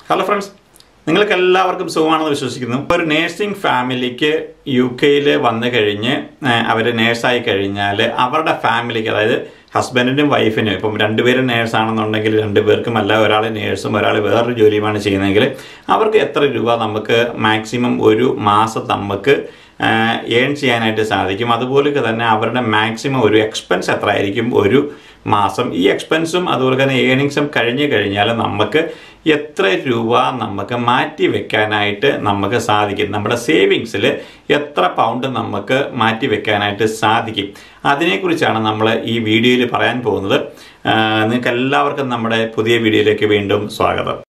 hello friends നിങ്ങൾക്ക് എല്ലാവർക്കും സുഖമാണെന്ന് വിശ്വസിക്കുന്നു ഒരു നേഴ്സിംഗ് ഫാമിലിക്ക് യു കെയിൽ വന്നു കഴിഞ്ഞ് അവർ നേഴ്സായി കഴിഞ്ഞാൽ അവരുടെ ഫാമിലിക്ക് അതായത് ഹസ്ബൻഡിനും വൈഫിനും ഇപ്പം രണ്ടുപേരും നേഴ്സാണെന്നുണ്ടെങ്കിൽ രണ്ടുപേർക്കും അല്ല ഒരാൾ നേഴ്സും ഒരാൾ വേറൊരു ജോലിയുമാണ് ചെയ്യുന്നതെങ്കിൽ അവർക്ക് എത്ര രൂപ നമുക്ക് മാക്സിമം ഒരു മാസം നമുക്ക് ഏൺ ചെയ്യാനായിട്ട് സാധിക്കും അതുപോലെ തന്നെ അവരുടെ മാക്സിമം ഒരു എക്സ്പെൻസ് എത്ര ആയിരിക്കും ഒരു മാസം ഈ എക്സ്പെൻസും അതുപോലെ തന്നെ ഏണിങ്സും കഴിഞ്ഞു കഴിഞ്ഞാൽ നമുക്ക് എത്ര രൂപ നമുക്ക് മാറ്റി വെക്കാനായിട്ട് നമുക്ക് സാധിക്കും നമ്മുടെ സേവിങ്സിൽ എത്ര പൗണ്ട് നമുക്ക് മാറ്റി വെക്കാനായിട്ട് സാധിക്കും അതിനെക്കുറിച്ചാണ് നമ്മൾ ഈ വീഡിയോയിൽ പറയാൻ പോകുന്നത് നിങ്ങൾക്ക് എല്ലാവർക്കും നമ്മുടെ പുതിയ വീഡിയോയിലേക്ക് വീണ്ടും സ്വാഗതം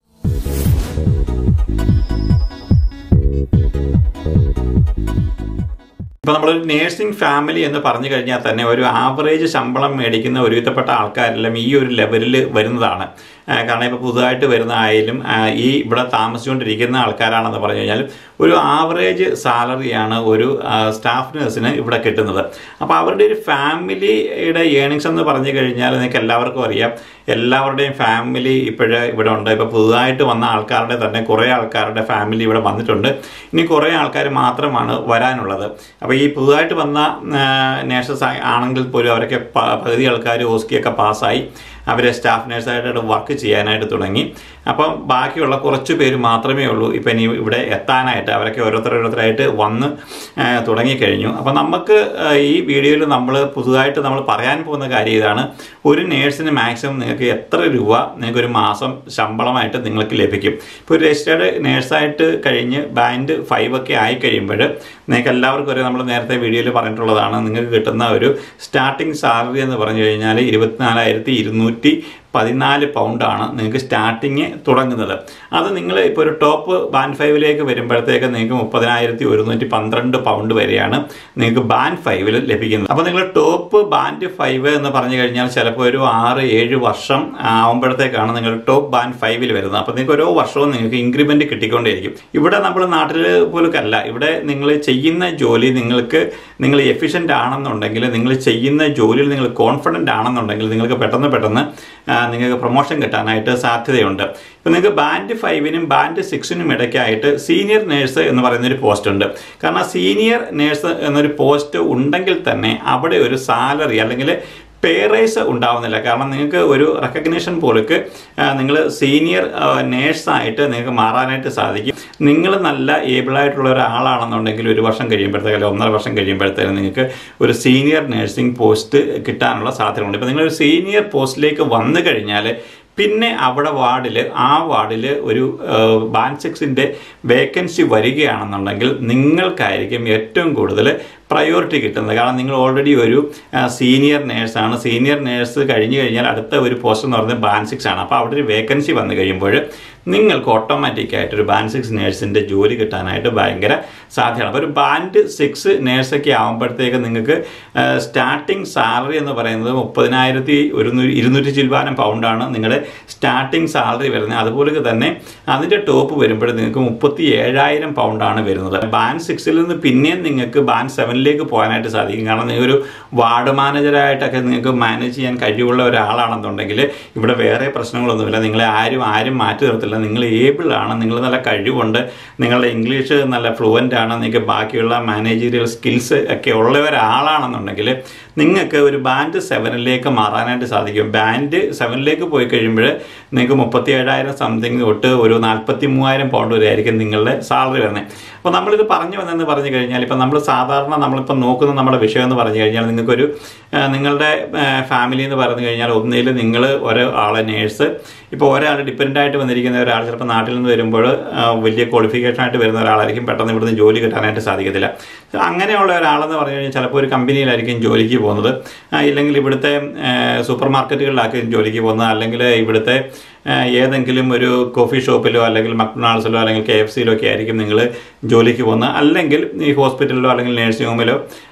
ഇപ്പോൾ നമ്മളൊരു നേഴ്സിംഗ് ഫാമിലി എന്ന് പറഞ്ഞു കഴിഞ്ഞാൽ തന്നെ ഒരു ആവറേജ് ശമ്പളം മേടിക്കുന്ന ഒരുവിധപ്പെട്ട ആൾക്കാരെല്ലാം ഈ ഒരു ലെവലിൽ വരുന്നതാണ് കാരണം ഇപ്പോൾ പുതുതായിട്ട് വരുന്ന ആയാലും ഈ ഇവിടെ താമസിച്ചുകൊണ്ടിരിക്കുന്ന ആൾക്കാരാണെന്ന് പറഞ്ഞു കഴിഞ്ഞാൽ ഒരു ആവറേജ് സാലറിയാണ് ഒരു സ്റ്റാഫ് നഴ്സിന് ഇവിടെ കിട്ടുന്നത് അപ്പോൾ അവരുടെ ഒരു ഫാമിലിയുടെ ഏണിങ്സ് എന്ന് പറഞ്ഞു കഴിഞ്ഞാൽ നിങ്ങൾക്ക് എല്ലാവർക്കും അറിയാം എല്ലാവരുടെയും ഫാമിലി ഇപ്പോഴ് ഇവിടെ ഉണ്ട് ഇപ്പോൾ പുതുതായിട്ട് വന്ന ആൾക്കാരുടെ തന്നെ കുറേ ആൾക്കാരുടെ ഫാമിലി ഇവിടെ വന്നിട്ടുണ്ട് ഇനി കുറേ ആൾക്കാർ മാത്രമാണ് വരാനുള്ളത് അപ്പോൾ ഈ പുതുതായിട്ട് വന്ന നേഴ്സസ് ആണെങ്കിൽ പോലും അവരൊക്കെ പകുതി ആൾക്കാർ ഓസ്കിയൊക്കെ പാസ്സായി അവരെ സ്റ്റാഫ് നഴ്സായിട്ട് വർക്ക് ചെയ്യാനായിട്ട് തുടങ്ങി അപ്പം ബാക്കിയുള്ള കുറച്ച് പേര് മാത്രമേ ഉള്ളൂ ഇപ്പം ഇനി ഇവിടെ എത്താനായിട്ട് അവരൊക്കെ ഓരോരുത്തർ ഓരോരുത്തരായിട്ട് വന്ന് തുടങ്ങിക്കഴിഞ്ഞു അപ്പം നമുക്ക് ഈ വീഡിയോയിൽ നമ്മൾ പുതുതായിട്ട് നമ്മൾ പറയാൻ പോകുന്ന കാര്യം ഇതാണ് ഒരു നേഴ്സിന് മാക്സിമം നിങ്ങൾക്ക് എത്ര രൂപ നിങ്ങൾക്ക് ഒരു മാസം ശമ്പളമായിട്ട് നിങ്ങൾക്ക് ലഭിക്കും ഇപ്പോൾ ഒരു രജിസ്റ്റേർഡ് നേഴ്സായിട്ട് കഴിഞ്ഞ് ബാൻഡ് ഫൈവ് ഒക്കെ ആയി കഴിയുമ്പോൾ നിങ്ങൾക്ക് എല്ലാവർക്കും ഒരു നമ്മൾ നേരത്തെ വീഡിയോയിൽ പറഞ്ഞിട്ടുള്ളതാണ് നിങ്ങൾക്ക് കിട്ടുന്ന ഒരു സ്റ്റാർട്ടിംഗ് സാലറി എന്ന് പറഞ്ഞു കഴിഞ്ഞാൽ ഇരുപത്തിനാലായിരത്തി ഇരുന്നൂറ്റി പതിനാല് പൗണ്ടാണ് നിങ്ങൾക്ക് സ്റ്റാർട്ടിങ് തുടങ്ങുന്നത് അത് നിങ്ങൾ ഇപ്പോൾ ഒരു ടോപ്പ് ബാൻഡ് ഫൈവിലേക്ക് വരുമ്പോഴത്തേക്ക് നിങ്ങൾക്ക് മുപ്പതിനായിരത്തി ഒരുന്നൂറ്റി പന്ത്രണ്ട് പൗണ്ട് വരെയാണ് നിങ്ങൾക്ക് ബാൻഡ് ഫൈവിൽ ലഭിക്കുന്നത് അപ്പോൾ നിങ്ങൾ ടോപ്പ് ബാൻഡ് ഫൈവ് എന്ന് പറഞ്ഞു കഴിഞ്ഞാൽ ചിലപ്പോൾ ഒരു ആറ് ഏഴ് വർഷം ആകുമ്പോഴത്തേക്കാണ് നിങ്ങൾ ടോപ്പ് ബാൻഡ് ഫൈവിൽ വരുന്നത് അപ്പോൾ നിങ്ങൾക്ക് ഓരോ വർഷവും നിങ്ങൾക്ക് ഇൻക്രിമെന്റ് കിട്ടിക്കൊണ്ടേയിരിക്കും ഇവിടെ നമ്മുടെ നാട്ടിൽ പോലും അല്ല ഇവിടെ നിങ്ങൾ ചെയ്യുന്ന ജോലി നിങ്ങൾക്ക് നിങ്ങൾ എഫിഷ്യൻ്റ് ആണെന്നുണ്ടെങ്കിൽ നിങ്ങൾ ചെയ്യുന്ന ജോലിയിൽ നിങ്ങൾ കോൺഫിഡൻ്റ് ആണെന്നുണ്ടെങ്കിൽ നിങ്ങൾക്ക് പെട്ടെന്ന് പെട്ടെന്ന് നിങ്ങൾക്ക് പ്രൊമോഷൻ കിട്ടാനായിട്ട് സാധ്യതയുണ്ട് ഇപ്പം നിങ്ങൾക്ക് ബാൻഡ് ഫൈവിനും ബാൻഡ് സിക്സിനും ഇടയ്ക്കായിട്ട് സീനിയർ നേഴ്സ് എന്ന് പറയുന്ന ഒരു പോസ്റ്റ് ഉണ്ട് കാരണം സീനിയർ നേഴ്സ് എന്നൊരു പോസ്റ്റ് ഉണ്ടെങ്കിൽ തന്നെ അവിടെ ഒരു സാലറി അല്ലെങ്കിൽ പേ റൈസ് ഉണ്ടാവുന്നില്ല കാരണം നിങ്ങൾക്ക് ഒരു റെക്കഗ്നേഷൻ പോലക്ക് നിങ്ങൾ സീനിയർ നേഴ്സായിട്ട് നിങ്ങൾക്ക് മാറാനായിട്ട് സാധിക്കും നിങ്ങൾ നല്ല ഏബിളായിട്ടുള്ള ഒരാളാണെന്നുണ്ടെങ്കിൽ ഒരു വർഷം കഴിയുമ്പോഴത്തേക്ക് അല്ലെങ്കിൽ ഒന്നര വർഷം കഴിയുമ്പോഴത്തേക്ക് നിങ്ങൾക്ക് ഒരു സീനിയർ നേഴ്സിംഗ് പോസ്റ്റ് കിട്ടാനുള്ള സാധ്യതയുണ്ട് ഇപ്പോൾ നിങ്ങളൊരു സീനിയർ പോസ്റ്റിലേക്ക് വന്നു കഴിഞ്ഞാൽ പിന്നെ അവിടെ വാർഡിൽ ആ വാർഡിൽ ഒരു ബാൻ സിക്സിൻ്റെ വേക്കൻസി വരികയാണെന്നുണ്ടെങ്കിൽ നിങ്ങൾക്കായിരിക്കും ഏറ്റവും കൂടുതൽ പ്രയോറിറ്റി കിട്ടുന്നത് കാരണം നിങ്ങൾ ഓൾറെഡി ഒരു സീനിയർ നേഴ്സാണ് സീനിയർ നേഴ്സ് കഴിഞ്ഞു കഴിഞ്ഞാൽ അടുത്ത ഒരു പോസ്റ്റ് എന്ന് പറയുന്നത് ബാൻ സിക്സ് ആണ് അപ്പോൾ അവിടെ ഒരു വേക്കൻസി വന്നു കഴിയുമ്പോൾ നിങ്ങൾക്ക് ഓട്ടോമാറ്റിക്കായിട്ട് ഒരു ബാൻഡ് സിക്സ് നേഴ്സിൻ്റെ ജോലി കിട്ടാനായിട്ട് ഭയങ്കര സാധ്യതയാണ് അപ്പോൾ ഒരു ബാൻഡ് സിക്സ് നേഴ്സൊക്കെ ആകുമ്പോഴത്തേക്ക് നിങ്ങൾക്ക് സ്റ്റാർട്ടിംഗ് സാലറി എന്ന് പറയുന്നത് മുപ്പതിനായിരത്തി ഒരു ഇരുന്നൂറ്റി ചിൽവാനം പൗണ്ടാണ് നിങ്ങളുടെ സ്റ്റാർട്ടിംഗ് സാലറി വരുന്നത് അതുപോലെ തന്നെ അതിൻ്റെ ടോപ്പ് വരുമ്പോൾ നിങ്ങൾക്ക് മുപ്പത്തി ഏഴായിരം പൗണ്ടാണ് വരുന്നത് ബാൻഡ് സിക്സിൽ നിന്ന് പിന്നെയും നിങ്ങൾക്ക് ബാൻഡ് സെവനിലേക്ക് പോകാനായിട്ട് സാധിക്കും കാരണം നിങ്ങൾ ഒരു വാർഡ് മാനേജറായിട്ടൊക്കെ നിങ്ങൾക്ക് മാനേജ് ചെയ്യാൻ കഴിവുള്ള ഒരാളാണെന്നുണ്ടെങ്കിൽ ഇവിടെ വേറെ പ്രശ്നങ്ങളൊന്നുമില്ല നിങ്ങളെ ആരും ആരും മാറ്റി നിർത്തില്ല നിങ്ങൾ ഏബിൾ ആണ് നിങ്ങൾ നല്ല കഴിവുണ്ട് നിങ്ങളുടെ ഇംഗ്ലീഷ് നല്ല ഫ്ലുവൻ്റ് ആണ് നിങ്ങൾക്ക് ബാക്കിയുള്ള മാനേജീരിയൽ സ്കിൽസ് ഒക്കെ ഉള്ള ഒരാളാണെന്നുണ്ടെങ്കിൽ നിങ്ങൾക്ക് ഒരു ബാൻഡ് സെവനിലേക്ക് മാറാനായിട്ട് സാധിക്കും ബാൻഡ് സെവനിലേക്ക് പോയി കഴിയുമ്പോൾ നിങ്ങൾക്ക് മുപ്പത്തി ഏഴായിരം സംതിങ് തൊട്ട് ഒരു നാൽപ്പത്തി മൂവായിരം പൗണ്ട് വരെ ആയിരിക്കും നിങ്ങളുടെ സാലറി വരുന്നത് അപ്പോൾ നമ്മളിത് പറഞ്ഞു വന്നെന്ന് പറഞ്ഞു കഴിഞ്ഞാൽ ഇപ്പം നമ്മൾ സാധാരണ നമ്മളിപ്പോൾ നോക്കുന്ന നമ്മുടെ വിഷയം എന്ന് പറഞ്ഞു കഴിഞ്ഞാൽ നിങ്ങൾക്കൊരു നിങ്ങളുടെ ഫാമിലി എന്ന് പറഞ്ഞു കഴിഞ്ഞാൽ ഒന്നിൽ നിങ്ങൾ ഒരാളെ നേഴ്സ് ഇപ്പോൾ ഒരാൾ ഡിപ്പെൻഡ് ആയിട്ട് വന്നിരിക്കുന്ന ഒരാൾ ചിലപ്പോൾ നാട്ടിൽ നിന്ന് വരുമ്പോൾ വലിയ ക്വാളിഫിക്കേഷൻ ആയിട്ട് വരുന്ന ഒരാളായിരിക്കും പെട്ടെന്ന് ഇവിടുന്ന് ജോലി കിട്ടാനായിട്ട് സാധിക്കത്തില്ല അങ്ങനെയുള്ള ഒരാളെന്ന് പറഞ്ഞു കഴിഞ്ഞാൽ ചിലപ്പോൾ ഒരു കമ്പനിയിലായിരിക്കും ജോലിക്ക് പോകുന്നത് ഇല്ലെങ്കിൽ ഇവിടുത്തെ സൂപ്പർ മാർക്കറ്റുകളിലായിരിക്കും ജോലിക്ക് പോകുന്നത് അല്ലെങ്കിൽ ഇവിടുത്തെ ഏതെങ്കിലും ഒരു കോഫി ഷോപ്പിലോ അല്ലെങ്കിൽ മക്ഡൊണാൾഡ്സിലോ അല്ലെങ്കിൽ കെ എഫ് സിയിലോ ഒക്കെ ആയിരിക്കും നിങ്ങൾ ജോലിക്ക് പോകുന്നത് അല്ലെങ്കിൽ ഈ ഹോസ്പിറ്റലിലോ അല്ലെങ്കിൽ നേഴ്സിംഗ് ഹോമിലോ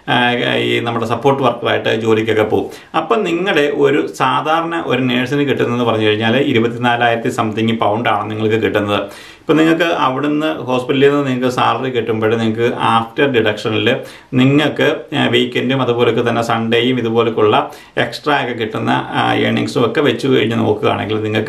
ഈ നമ്മുടെ സപ്പോർട്ട് വർക്കറായിട്ട് ജോലിക്കൊക്കെ പോകും അപ്പം നിങ്ങളുടെ ഒരു സാധാരണ ഒരു നേഴ്സിന് കിട്ടുന്നതെന്ന് പറഞ്ഞു കഴിഞ്ഞാൽ ഇരുപത്തിനാലായിരത്തി സംതിങ് പൗണ്ടാണ് നിങ്ങൾക്ക് കിട്ടുന്നത് ഇപ്പം നിങ്ങൾക്ക് അവിടുന്ന് ഹോസ്പിറ്റലിൽ നിന്ന് നിങ്ങൾക്ക് സാലറി കിട്ടുമ്പോൾ നിങ്ങൾക്ക് ആഫ്റ്റർ ഡിഡക്ഷനിൽ നിങ്ങൾക്ക് വീക്കെൻഡും അതുപോലൊക്കെ തന്നെ സൺഡേയും ഇതുപോലൊക്കെയുള്ള എക്സ്ട്രാ ഒക്കെ കിട്ടുന്ന ഏണിങ്സും ഒക്കെ വെച്ച് കഴിഞ്ഞ് നോക്കുകയാണെങ്കിൽ നിങ്ങൾക്ക്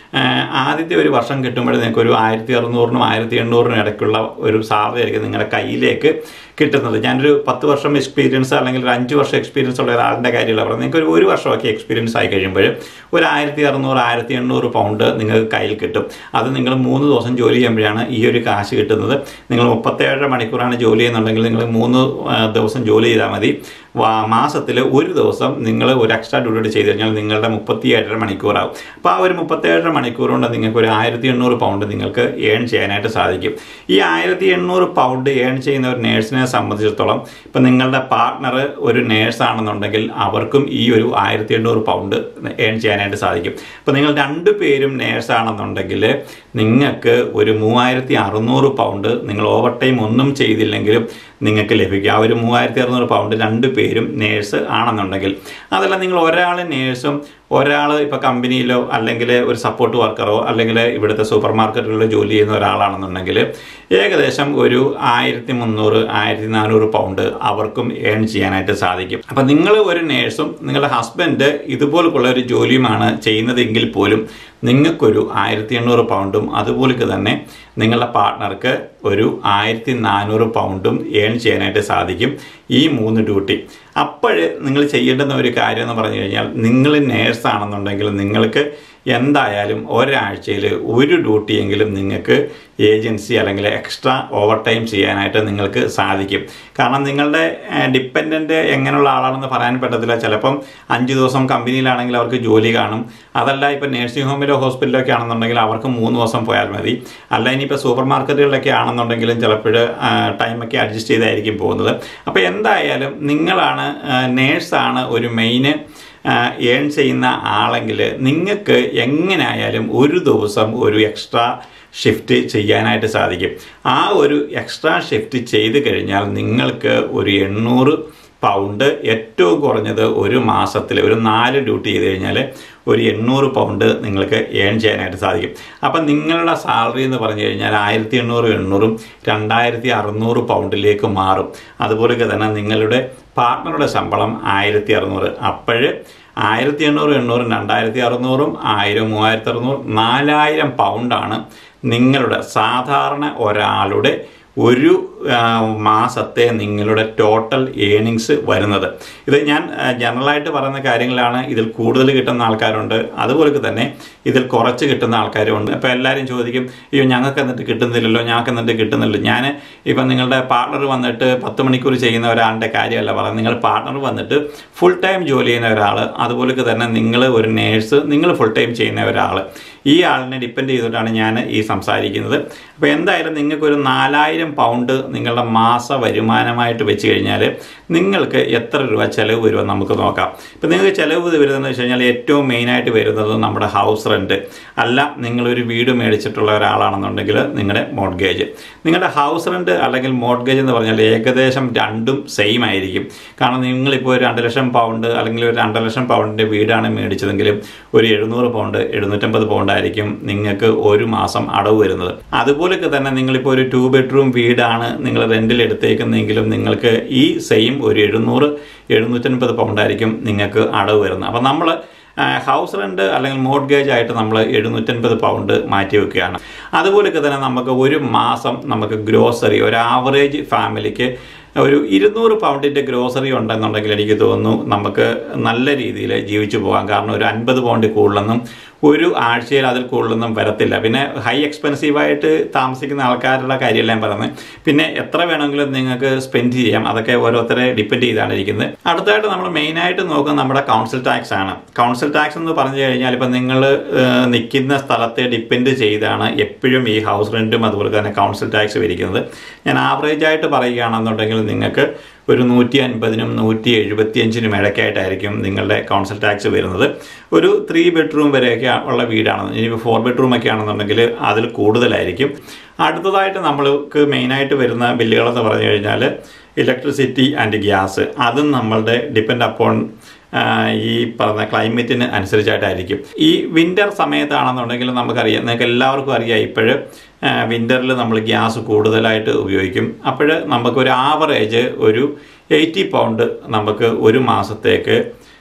ഏഹ് ആദ്യത്തെ ഒരു വർഷം കിട്ടുമ്പോൾ നിങ്ങൾക്ക് ഒരു ആയിരത്തി അറുന്നൂറിനും ആയിരത്തി എണ്ണൂറിനും ഇടയ്ക്കുള്ള ഒരു സാലറി ആയിരിക്കും നിങ്ങളുടെ കയ്യിലേക്ക് കിട്ടുന്നത് ഞാനൊരു പത്ത് വർഷം എക്സ്പീരിയൻസ് അല്ലെങ്കിൽ ഒരു അഞ്ച് വർഷം എക്സ്പീരിയൻസ് ഉള്ള ഒരാളുടെ കാര്യമല്ല പറയുന്നത് നിങ്ങൾക്ക് ഒരു ഒരു വർഷമൊക്കെ എക്സ്പീരിയൻസ് ആയി കഴിയുമ്പോൾ ഒരു ആയിരത്തി അറുന്നൂറ് ആയിരത്തി എണ്ണൂറ് പൗണ്ട് നിങ്ങൾക്ക് കയ്യിൽ കിട്ടും അത് നിങ്ങൾ മൂന്ന് ദിവസം ജോലി ചെയ്യുമ്പോഴാണ് ഈ ഒരു കാശ് കിട്ടുന്നത് നിങ്ങൾ മുപ്പത്തേഴര മണിക്കൂറാണ് ജോലി ചെയ്യുന്നുണ്ടെങ്കിൽ നിങ്ങൾ മൂന്ന് ആ, ദിവസം ജോലി ചെയ്താൽ മതി മാസത്തിൽ ഒരു ദിവസം നിങ്ങൾ ഒരു എക്സ്ട്രാ ഡ്യൂട്ടി ചെയ്ത് കഴിഞ്ഞാൽ നിങ്ങളുടെ മുപ്പത്തി ഏഴര മണിക്കൂറാവും അപ്പോൾ ആ ഒരു മുപ്പത്തേഴര മണിക്കൂർ കൊണ്ട് നിങ്ങൾക്ക് ഒരു ആയിരത്തി എണ്ണൂറ് പൗണ്ട് നിങ്ങൾക്ക് ഏൺ ചെയ്യാനായിട്ട് സാധിക്കും ഈ ആയിരത്തി എണ്ണൂറ് പൗണ്ട് ഏൺ ചെയ്യുന്ന ഒരു നേഴ്സിനെ സംബന്ധിച്ചിടത്തോളം ഇപ്പം നിങ്ങളുടെ പാർട്ട്ണർ ഒരു നേഴ്സാണെന്നുണ്ടെങ്കിൽ അവർക്കും ഈ ഒരു ആയിരത്തി എണ്ണൂറ് പൗണ്ട് ഏൺ ചെയ്യാനായിട്ട് സാധിക്കും അപ്പോൾ നിങ്ങൾ രണ്ടു പേരും നേഴ്സാണെന്നുണ്ടെങ്കിൽ നിങ്ങൾക്ക് ഒരു മൂവായിരത്തി അറുന്നൂറ് പൗണ്ട് നിങ്ങൾ ഓവർ ടൈം ഒന്നും ചെയ്തില്ലെങ്കിലും നിങ്ങൾക്ക് ലഭിക്കും ആ ഒരു മൂവായിരത്തി അറുന്നൂറ് പൗണ്ട് രണ്ട് പേരും നേഴ്സ് ആണെന്നുണ്ടെങ്കിൽ അതല്ല നിങ്ങൾ ഒരാൾ നേഴ്സും ഒരാൾ ഇപ്പോൾ കമ്പനിയിലോ അല്ലെങ്കിൽ ഒരു സപ്പോർട്ട് വർക്കറോ അല്ലെങ്കിൽ ഇവിടുത്തെ സൂപ്പർ മാർക്കറ്റുകളിൽ ജോലി ചെയ്യുന്ന ഒരാളാണെന്നുണ്ടെങ്കിൽ ഏകദേശം ഒരു ആയിരത്തി മുന്നൂറ് ആയിരത്തി നാനൂറ് പൗണ്ട് അവർക്കും ഏൺ ചെയ്യാനായിട്ട് സാധിക്കും അപ്പം നിങ്ങൾ ഒരു നേഴ്സും നിങ്ങളുടെ ഹസ്ബൻഡ് ഇതുപോലുള്ള ഒരു ജോലിയുമാണ് ചെയ്യുന്നതെങ്കിൽ പോലും നിങ്ങൾക്കൊരു ആയിരത്തി എണ്ണൂറ് പൗണ്ടും അതുപോലെ തന്നെ നിങ്ങളുടെ പാർട്ട്ണർക്ക് ഒരു ആയിരത്തി നാനൂറ് പൗണ്ടും ഏൺ ചെയ്യാനായിട്ട് സാധിക്കും ഈ മൂന്ന് ഡ്യൂട്ടി അപ്പോൾ നിങ്ങൾ ചെയ്യേണ്ടുന്ന ഒരു കാര്യം എന്ന് പറഞ്ഞു കഴിഞ്ഞാൽ നിങ്ങൾ നേഴ്സാണെന്നുണ്ടെങ്കിൽ നിങ്ങൾക്ക് എന്തായാലും ഒരാഴ്ചയിൽ ഒരു ഡ്യൂട്ടിയെങ്കിലും നിങ്ങൾക്ക് ഏജൻസി അല്ലെങ്കിൽ എക്സ്ട്രാ ഓവർ ടൈം ചെയ്യാനായിട്ട് നിങ്ങൾക്ക് സാധിക്കും കാരണം നിങ്ങളുടെ ഡിപ്പെൻഡൻ്റ് എങ്ങനെയുള്ള ആളാണെന്ന് പറയാൻ പറ്റത്തില്ല ചിലപ്പം അഞ്ച് ദിവസം കമ്പനിയിലാണെങ്കിൽ അവർക്ക് ജോലി കാണും അതല്ല ഇപ്പം നേഴ്സിംഗ് ഹോമിലോ ഹോസ്പിറ്റലോ ഒക്കെ ആണെന്നുണ്ടെങ്കിൽ അവർക്ക് മൂന്ന് ദിവസം പോയാൽ മതി അല്ല ഇനിയിപ്പോൾ സൂപ്പർ മാർക്കറ്റുകളിലൊക്കെ ആണെന്നുണ്ടെങ്കിലും ചിലപ്പോൾ ടൈമൊക്കെ അഡ്ജസ്റ്റ് ചെയ്തായിരിക്കും പോകുന്നത് അപ്പോൾ എന്തായാലും നിങ്ങളാണ് നേഴ്സാണ് ഒരു മെയിന് ഏൺ ചെയ്യുന്ന ആളെങ്കിൽ നിങ്ങൾക്ക് എങ്ങനെയായാലും ഒരു ദിവസം ഒരു എക്സ്ട്രാ ഷിഫ്റ്റ് ചെയ്യാനായിട്ട് സാധിക്കും ആ ഒരു എക്സ്ട്രാ ഷിഫ്റ്റ് ചെയ്ത് കഴിഞ്ഞാൽ നിങ്ങൾക്ക് ഒരു എണ്ണൂറ് പൗണ്ട് ഏറ്റവും കുറഞ്ഞത് ഒരു മാസത്തിൽ ഒരു നാല് ഡ്യൂട്ടി ചെയ്ത് കഴിഞ്ഞാൽ ഒരു എണ്ണൂറ് പൗണ്ട് നിങ്ങൾക്ക് ഏൺ ചെയ്യാനായിട്ട് സാധിക്കും അപ്പം നിങ്ങളുടെ സാലറി എന്ന് പറഞ്ഞു കഴിഞ്ഞാൽ ആയിരത്തി എണ്ണൂറ് എണ്ണൂറും രണ്ടായിരത്തി അറുന്നൂറ് പൗണ്ടിലേക്ക് മാറും അതുപോലെ തന്നെ നിങ്ങളുടെ പാർട്ട്ണറുടെ ശമ്പളം ആയിരത്തി അറുന്നൂറ് അപ്പോഴ് ആയിരത്തി എണ്ണൂറ് എണ്ണൂറും രണ്ടായിരത്തി അറുന്നൂറും ആയിരം മൂവായിരത്തി അറുന്നൂറ് നാലായിരം പൗണ്ടാണ് നിങ്ങളുടെ സാധാരണ ഒരാളുടെ ഒരു ആ, മാസത്തെ നിങ്ങളുടെ ടോട്ടൽ ഏണിങ്സ് വരുന്നത് ഇത് ഞാൻ ആ, ജനറലായിട്ട് പറയുന്ന കാര്യങ്ങളാണ് ഇതിൽ കൂടുതൽ കിട്ടുന്ന ആൾക്കാരുണ്ട് അതുപോലെ തന്നെ ഇതിൽ കുറച്ച് കിട്ടുന്ന ആൾക്കാരുമുണ്ട് അപ്പോൾ എല്ലാവരും ചോദിക്കും അയ്യോ ഞങ്ങൾക്ക് എന്നിട്ട് കിട്ടുന്നില്ലല്ലോ ഞങ്ങൾക്ക് എന്നിട്ട് കിട്ടുന്നില്ലല്ലോ ഞാൻ ഇപ്പം നിങ്ങളുടെ പാർട്ണർ വന്നിട്ട് പത്ത് മണിക്കൂർ ചെയ്യുന്ന ഒരാളുടെ കാര്യമല്ല പറയുന്നത് നിങ്ങൾ പാർട്ണർ വന്നിട്ട് ഫുൾ ടൈം ജോലി ചെയ്യുന്ന ഒരാൾ അതുപോലെ തന്നെ നിങ്ങൾ ഒരു നേഴ്സ് നിങ്ങൾ ഫുൾ ടൈം ചെയ്യുന്ന ഒരാൾ ഈ ആളിനെ ഡിപ്പെൻഡ് ചെയ്തിട്ടാണ് ഞാൻ ഈ സംസാരിക്കുന്നത് അപ്പോൾ എന്തായാലും നിങ്ങൾക്കൊരു നാലായിരം പൗണ്ട് നിങ്ങളുടെ മാസ വരുമാനമായിട്ട് വെച്ച് കഴിഞ്ഞാൽ നിങ്ങൾക്ക് എത്ര രൂപ ചിലവ് വരുമെന്ന് നമുക്ക് നോക്കാം ഇപ്പം നിങ്ങൾക്ക് ചിലവ് വരുന്നതെന്ന് വെച്ച് കഴിഞ്ഞാൽ ഏറ്റവും മെയിനായിട്ട് വരുന്നത് നമ്മുടെ ഹൗസ് റെൻറ്റ് അല്ല നിങ്ങളൊരു വീട് മേടിച്ചിട്ടുള്ള ഒരാളാണെന്നുണ്ടെങ്കിൽ നിങ്ങളുടെ മോഡ്ഗേജ് നിങ്ങളുടെ ഹൗസ് റെൻറ്റ് അല്ലെങ്കിൽ മോഡ്ഗേജ് എന്ന് പറഞ്ഞാൽ ഏകദേശം രണ്ടും സെയിം ആയിരിക്കും കാരണം നിങ്ങളിപ്പോൾ ഒരു രണ്ട് ലക്ഷം പൗണ്ട് അല്ലെങ്കിൽ ഒരു രണ്ടര ലക്ഷം പൗണ്ടിൻ്റെ വീടാണ് മേടിച്ചതെങ്കിലും ഒരു എഴുന്നൂറ് പൗണ്ട് എഴുന്നൂറ്റമ്പത് പൗണ്ട് ആയിരിക്കും നിങ്ങൾക്ക് ഒരു മാസം അടവ് വരുന്നത് അതുപോലൊക്കെ തന്നെ നിങ്ങളിപ്പോൾ ഒരു ടു ബെഡ്റൂം വീടാണ് നിങ്ങൾ റെൻറ്റിൽ എടുത്തേക്കുന്നതെങ്കിലും നിങ്ങൾക്ക് ഈ സെയിം ഒരു എഴുന്നൂറ് എഴുന്നൂറ്റൻപത് പൗണ്ട് ആയിരിക്കും നിങ്ങൾക്ക് അടവ് വരുന്നത് അപ്പം നമ്മൾ ഹൗസ് റെന്റ് അല്ലെങ്കിൽ മോഡ്ഗേജ് ആയിട്ട് നമ്മൾ എഴുന്നൂറ്റൻപത് പൗണ്ട് മാറ്റി വെക്കുകയാണ് അതുപോലെയൊക്കെ തന്നെ നമുക്ക് ഒരു മാസം നമുക്ക് ഗ്രോസറി ഒരു ആവറേജ് ഫാമിലിക്ക് ഒരു ഇരുന്നൂറ് പൗണ്ടിൻ്റെ ഗ്രോസറി ഉണ്ടെന്നുണ്ടെങ്കിൽ എനിക്ക് തോന്നുന്നു നമുക്ക് നല്ല രീതിയിൽ ജീവിച്ചു പോകാം കാരണം ഒരു അൻപത് പൗണ്ട് കൂടുതലൊന്നും ഒരു ആഴ്ചയിൽ അതിൽ കൂടുതലൊന്നും വരത്തില്ല പിന്നെ ഹൈ എക്സ്പെൻസീവായിട്ട് താമസിക്കുന്ന ആൾക്കാരുടെ കാര്യമല്ല ഞാൻ പറയുന്നത് പിന്നെ എത്ര വേണമെങ്കിലും നിങ്ങൾക്ക് സ്പെൻഡ് ചെയ്യാം അതൊക്കെ ഓരോരുത്തരെ ഡിപ്പെൻഡ് ചെയ്താണ് ഇരിക്കുന്നത് അടുത്തായിട്ട് നമ്മൾ മെയിനായിട്ട് നോക്കുന്നത് നമ്മുടെ കൗൺസിൽ ടാക്സ് ആണ് കൗൺസിൽ ടാക്സ് എന്ന് പറഞ്ഞു കഴിഞ്ഞാൽ ഇപ്പം നിങ്ങൾ നിൽക്കുന്ന സ്ഥലത്തെ ഡിപ്പെൻഡ് ചെയ്താണ് എപ്പോഴും ഈ ഹൗസ് റെൻറ്റും അതുപോലെ തന്നെ കൗൺസിൽ ടാക്സ് വരിക്കുന്നത് ഞാൻ ആവറേജ് ആയിട്ട് പറയുകയാണെന്നുണ്ടെങ്കിൽ നിങ്ങൾക്ക് ഒരു നൂറ്റി അൻപതിനും നൂറ്റി എഴുപത്തിയഞ്ചിനും ഇടയ്ക്കായിട്ടായിരിക്കും നിങ്ങളുടെ കൗൺസിൽ ടാക്സ് വരുന്നത് ഒരു ത്രീ ബെഡ്റൂം വരെയൊക്കെ ഉള്ള വീടാണ് ഇനി ഫോർ ബെഡ്റൂം ഒക്കെ ആണെന്നുണ്ടെങ്കിൽ അതിൽ കൂടുതലായിരിക്കും അടുത്തതായിട്ട് നമ്മൾക്ക് മെയിനായിട്ട് വരുന്ന ബില്ലുകളെന്ന് പറഞ്ഞു കഴിഞ്ഞാൽ ഇലക്ട്രിസിറ്റി ആൻഡ് ഗ്യാസ് അതും നമ്മളുടെ ഡിപ്പെൻഡ് അപ്പോൺ ഈ പറഞ്ഞ ക്ലൈമറ്റിന് അനുസരിച്ചായിട്ടായിരിക്കും ഈ വിൻ്റർ സമയത്താണെന്നുണ്ടെങ്കിൽ നമുക്കറിയാം നിങ്ങൾക്ക് എല്ലാവർക്കും അറിയാം ഇപ്പോഴ് വിൻ്ററിൽ നമ്മൾ ഗ്യാസ് കൂടുതലായിട്ട് ഉപയോഗിക്കും അപ്പോൾ നമുക്കൊരു ആവറേജ് ഒരു എയ്റ്റി പൗണ്ട് നമുക്ക് ഒരു മാസത്തേക്ക്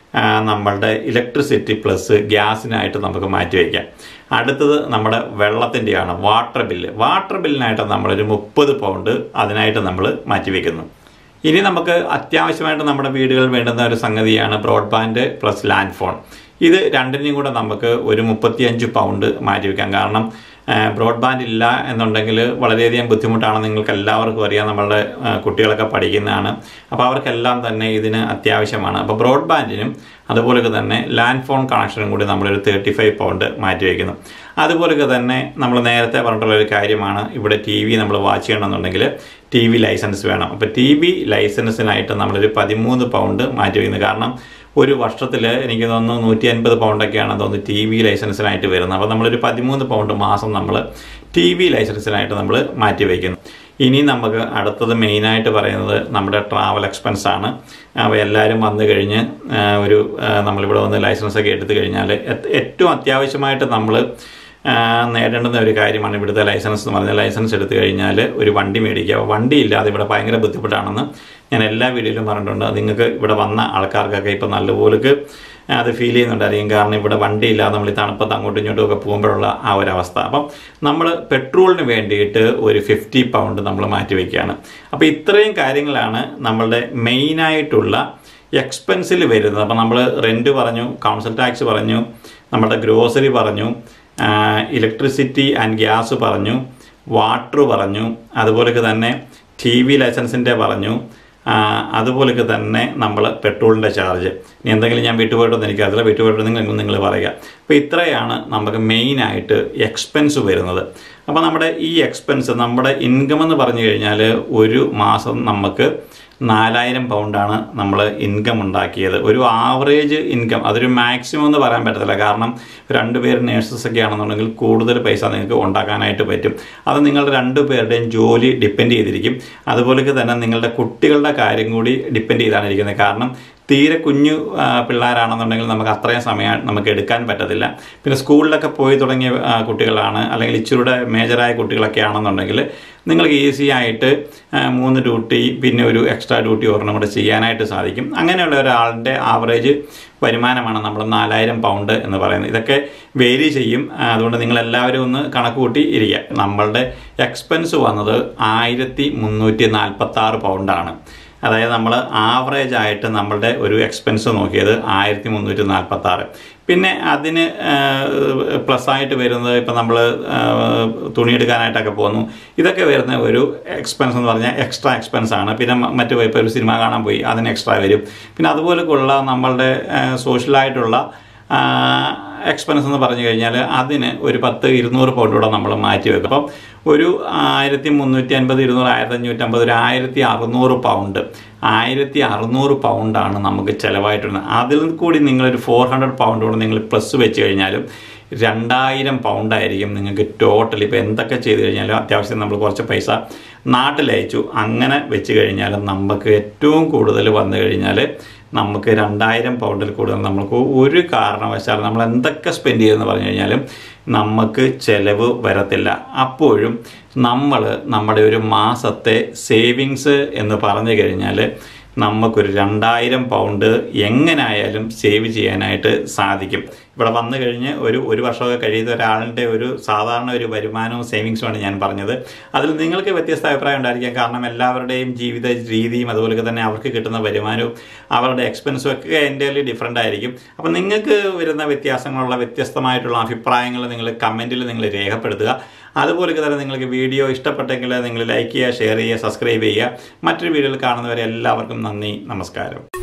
ആ, നമ്മളുടെ ഇലക്ട്രിസിറ്റി പ്ലസ് ഗ്യാസിനായിട്ട് നമുക്ക് മാറ്റിവെക്കാം അടുത്തത് നമ്മുടെ വെള്ളത്തിൻ്റെയാണ് വാട്ടർ ബില്ല് വാട്ടർ ബില്ലിനായിട്ട് നമ്മളൊരു മുപ്പത് പൗണ്ട് അതിനായിട്ട് നമ്മൾ മാറ്റിവെക്കുന്നു ഇനി നമുക്ക് അത്യാവശ്യമായിട്ട് നമ്മുടെ വീടുകളിൽ വേണ്ടുന്ന ഒരു സംഗതിയാണ് ബ്രോഡ്ബാൻഡ് പ്ലസ് ലാൻഡ് ഫോൺ ഇത് രണ്ടിനെയും കൂടെ നമുക്ക് ഒരു മുപ്പത്തിയഞ്ച് പൗണ്ട് മാറ്റിവെക്കാം കാരണം ബ്രോഡ്ബാൻഡ് ഇല്ല എന്നുണ്ടെങ്കിൽ വളരെയധികം ബുദ്ധിമുട്ടാണ് നിങ്ങൾക്ക് എല്ലാവർക്കും അറിയാം നമ്മളുടെ ആ, കുട്ടികളൊക്കെ പഠിക്കുന്നതാണ് അപ്പോൾ അവർക്കെല്ലാം തന്നെ ഇതിന് അത്യാവശ്യമാണ് അപ്പോൾ ബ്രോഡ്ബാൻഡിനും അതുപോലെ തന്നെ ലാൻഡ് ഫോൺ കണക്ഷനും കൂടി നമ്മളൊരു തേർട്ടി ഫൈവ് പൗണ്ട് മാറ്റിവെക്കുന്നു അതുപോലെയൊക്കെ തന്നെ നമ്മൾ നേരത്തെ പറഞ്ഞിട്ടുള്ള ഒരു കാര്യമാണ് ഇവിടെ ടി വി നമ്മൾ വാച്ച് ചെയ്യണമെന്നുണ്ടെങ്കിൽ ടി വി ലൈസൻസ് വേണം അപ്പോൾ ടി വി ലൈസൻസിനായിട്ട് നമ്മളൊരു പതിമൂന്ന് പൗണ്ട് മാറ്റിവെക്കുന്നു കാരണം ഒരു വർഷത്തിൽ എനിക്ക് തോന്നുന്നു നൂറ്റി അൻപത് പൗണ്ടൊക്കെയാണ് തോന്നുന്നു ടി വി ലൈസൻസിനായിട്ട് വരുന്നത് അപ്പോൾ നമ്മളൊരു പതിമൂന്ന് പൗണ്ട് മാസം നമ്മൾ ടി വി ലൈസൻസിനായിട്ട് നമ്മൾ മാറ്റി വയ്ക്കുന്നു ഇനി നമുക്ക് അടുത്തത് മെയിനായിട്ട് പറയുന്നത് നമ്മുടെ ട്രാവൽ എക്സ്പെൻസ് ആണ് അപ്പോൾ എല്ലാവരും വന്നു കഴിഞ്ഞ് ആ, ഒരു ആ, നമ്മളിവിടെ വന്ന് ലൈസൻസ് ഒക്കെ എടുത്തു കഴിഞ്ഞാൽ ഏ- ഏറ്റവും അത്യാവശ്യമായിട്ട് നമ്മൾ ആ, നേടേണ്ടുന്ന ഒരു കാര്യമാണ് ഇവിടുത്തെ ലൈസൻസ് എന്ന് പറഞ്ഞാൽ ലൈസൻസ് എടുത്തു കഴിഞ്ഞാൽ ഒരു വണ്ടി മേടിക്കുക അപ്പോൾ വണ്ടി ഇല്ലാതെ ഇവിടെ ഭയങ്കര ബുദ്ധിമുട്ടാണെന്ന് ഞാൻ എല്ലാ വീഡിയോയിലും പറഞ്ഞിട്ടുണ്ട് അത് നിങ്ങൾക്ക് ഇവിടെ വന്ന ആൾക്കാർക്കൊക്കെ ഇപ്പം നല്ലപോലെ അത് ഫീൽ ചെയ്യുന്നുണ്ടായിരിക്കും കാരണം ഇവിടെ വണ്ടി ഇല്ലാതെ നമ്മൾ ഈ തണുപ്പത്ത് അങ്ങോട്ടും ഇങ്ങോട്ടും ഒക്കെ പോകുമ്പോഴുള്ള ആ ഒരു അവസ്ഥ അപ്പം നമ്മൾ പെട്രോളിന് വേണ്ടിയിട്ട് ഒരു ഫിഫ്റ്റി പൗണ്ട് നമ്മൾ മാറ്റി വയ്ക്കുകയാണ് അപ്പോൾ ഇത്രയും കാര്യങ്ങളാണ് നമ്മളുടെ മെയിനായിട്ടുള്ള എക്സ്പെൻസിൽ വരുന്നത് അപ്പം നമ്മൾ റെൻറ്റ് പറഞ്ഞു കൗൺസിൽ ടാക്സ് പറഞ്ഞു നമ്മുടെ ഗ്രോസറി പറഞ്ഞു ഇലക്ട്രിസിറ്റി ആൻഡ് ഗ്യാസ് പറഞ്ഞു വാട്ടർ പറഞ്ഞു അതുപോലെയൊക്കെ തന്നെ ടി വി ലൈസൻസിൻ്റെ പറഞ്ഞു ആ, അതുപോലെയൊക്കെ തന്നെ നമ്മൾ പെട്രോളിൻ്റെ ചാർജ് ഇനി എന്തെങ്കിലും ഞാൻ വിട്ടുപോയിട്ടൊന്നും എനിക്കറിയില്ല വിട്ടുപോയിട്ട് നിങ്ങൾ നിങ്ങൾ പറയുക അപ്പോൾ ഇത്രയാണ് നമുക്ക് മെയിനായിട്ട് എക്സ്പെൻസ് വരുന്നത് അപ്പോൾ നമ്മുടെ ഈ എക്സ്പെൻസ് നമ്മുടെ ഇൻകം എന്ന് പറഞ്ഞു കഴിഞ്ഞാൽ ഒരു മാസം നമുക്ക് നാലായിരം പൗണ്ടാണ് നമ്മൾ ഇൻകം ഉണ്ടാക്കിയത് ഒരു ആവറേജ് ഇൻകം അതൊരു മാക്സിമം എന്ന് പറയാൻ പറ്റത്തില്ല കാരണം രണ്ടുപേർ നേഴ്സസ് ഒക്കെ ആണെന്നുണ്ടെങ്കിൽ കൂടുതൽ പൈസ നിങ്ങൾക്ക് ഉണ്ടാക്കാനായിട്ട് പറ്റും അത് നിങ്ങളുടെ രണ്ടു പേരുടെയും ജോലി ഡിപ്പെൻഡ് ചെയ്തിരിക്കും അതുപോലെ തന്നെ നിങ്ങളുടെ കുട്ടികളുടെ കാര്യം കൂടി ഡിപ്പെൻഡ് ചെയ്താണ് ഇരിക്കുന്നത് കാരണം തീരെ കുഞ്ഞു ആ, പിള്ളേരാണെന്നുണ്ടെങ്കിൽ നമുക്ക് അത്രയും സമയം നമുക്ക് എടുക്കാൻ പറ്റത്തില്ല പിന്നെ സ്കൂളിലൊക്കെ പോയി തുടങ്ങിയ ആ, കുട്ടികളാണ് അല്ലെങ്കിൽ ഇച്ചിരൂടെ മേജറായ കുട്ടികളൊക്കെ ആണെന്നുണ്ടെങ്കിൽ നിങ്ങൾക്ക് ഈസി ആയിട്ട് ആ, മൂന്ന് ഡ്യൂട്ടി പിന്നെ ഒരു എക്സ്ട്രാ ഡ്യൂട്ടി ഒരെണ്ണം കൂടെ ചെയ്യാനായിട്ട് സാധിക്കും അങ്ങനെയുള്ള ഒരാളുടെ ആവറേജ് വരുമാനമാണ് നമ്മൾ നാലായിരം പൗണ്ട് എന്ന് പറയുന്നത് ഇതൊക്കെ വേരി ചെയ്യും ആ, അതുകൊണ്ട് നിങ്ങൾ എല്ലാവരും ഒന്ന് കണക്ക് കൂട്ടി ഇരിക്കുക നമ്മളുടെ എക്സ്പെൻസ് വന്നത് ആയിരത്തി മുന്നൂറ്റി നാൽപ്പത്തി ആറ് പൗണ്ടാണ് അതായത് നമ്മൾ ആവറേജ് ആയിട്ട് നമ്മളുടെ ഒരു എക്സ്പെൻസ് നോക്കിയത് ആയിരത്തി മുന്നൂറ്റി നാൽപ്പത്തി ആറ് പിന്നെ അതിന് പ്ലസ് ആയിട്ട് വരുന്നത് ഇപ്പം നമ്മൾ തുണിയെടുക്കാനായിട്ടൊക്കെ പോകുന്നു ഇതൊക്കെ വരുന്ന ഒരു എക്സ്പെൻസ് എന്ന് പറഞ്ഞാൽ എക്സ്ട്രാ എക്സ്പെൻസ് ആണ് പിന്നെ മ- മറ്റു ഇപ്പോൾ ഒരു സിനിമ കാണാൻ പോയി അതിന് എക്സ്ട്രാ വരും പിന്നെ അതുപോലെയുള്ള നമ്മളുടെ സോഷ്യലായിട്ടുള്ള എക്സ്പെൻസ് എന്ന് പറഞ്ഞു കഴിഞ്ഞാൽ അതിന് ഒരു പത്ത് ഇരുന്നൂറ് പൗണ്ട് കൂടെ നമ്മൾ മാറ്റി വെക്കും അപ്പം ഒരു ആയിരത്തി മുന്നൂറ്റി അൻപത് ഇരുന്നൂറ് ആയിരത്തി അഞ്ഞൂറ്റമ്പത് ഒരു ആയിരത്തി അറുന്നൂറ് പൗണ്ട് ആയിരത്തി അറുന്നൂറ് പൗണ്ടാണ് നമുക്ക് ചിലവായിട്ടുള്ളത് അതിൽ കൂടി നിങ്ങളൊരു ഫോർ ഹൺഡ്രഡ് പൗണ്ട് കൂടെ നിങ്ങൾ പ്ലസ് വെച്ച് കഴിഞ്ഞാലും രണ്ടായിരം പൗണ്ടായിരിക്കും നിങ്ങൾക്ക് ടോട്ടൽ ഇപ്പോൾ എന്തൊക്കെ ചെയ്ത് കഴിഞ്ഞാലും അത്യാവശ്യം നമ്മൾ കുറച്ച് പൈസ നാട്ടിലയച്ചു അങ്ങനെ വെച്ച് കഴിഞ്ഞാലും നമുക്ക് ഏറ്റവും കൂടുതൽ വന്നു കഴിഞ്ഞാൽ നമുക്ക് രണ്ടായിരം പൗണ്ടിൽ കൂടുതൽ നമുക്ക് ഒരു കാരണവശാലും നമ്മൾ എന്തൊക്കെ സ്പെൻഡ് ചെയ്യുമെന്ന് പറഞ്ഞു കഴിഞ്ഞാലും നമുക്ക് ചിലവ് വരത്തില്ല അപ്പോഴും നമ്മൾ നമ്മുടെ ഒരു മാസത്തെ സേവിങ്സ് എന്ന് പറഞ്ഞു കഴിഞ്ഞാൽ നമുക്കൊരു രണ്ടായിരം പൗണ്ട് എങ്ങനായാലും സേവ് ചെയ്യാനായിട്ട് സാധിക്കും ഇവിടെ വന്നു കഴിഞ്ഞ് ഒരു ഒരു വർഷമൊക്കെ കഴിയുന്ന ഒരാളിൻ്റെ ഒരു സാധാരണ ഒരു വരുമാനവും സേവിങ്സുമാണ് ഞാൻ പറഞ്ഞത് അതിൽ നിങ്ങൾക്ക് വ്യത്യസ്ത അഭിപ്രായം ഉണ്ടായിരിക്കാം കാരണം എല്ലാവരുടെയും ജീവിത രീതിയും അതുപോലെ തന്നെ അവർക്ക് കിട്ടുന്ന വരുമാനവും അവരുടെ എക്സ്പെൻസും ഒക്കെ എൻ്റെ ഡിഫറെൻ്റ് ആയിരിക്കും അപ്പം നിങ്ങൾക്ക് വരുന്ന വ്യത്യാസങ്ങളുള്ള വ്യത്യസ്തമായിട്ടുള്ള അഭിപ്രായങ്ങൾ നിങ്ങൾ കമൻറ്റിൽ നിങ്ങൾ രേഖപ്പെടുത്തുക അതുപോലെ തന്നെ നിങ്ങൾക്ക് വീഡിയോ ഇഷ്ടപ്പെട്ടെങ്കിൽ നിങ്ങൾ ലൈക്ക് ചെയ്യുക ഷെയർ ചെയ്യുക സബ്സ്ക്രൈബ് ചെയ്യുക മറ്റൊരു വീഡിയോയിൽ കാണുന്നവരെ എല്ലാവർക്കും നന്ദി നമസ്കാരം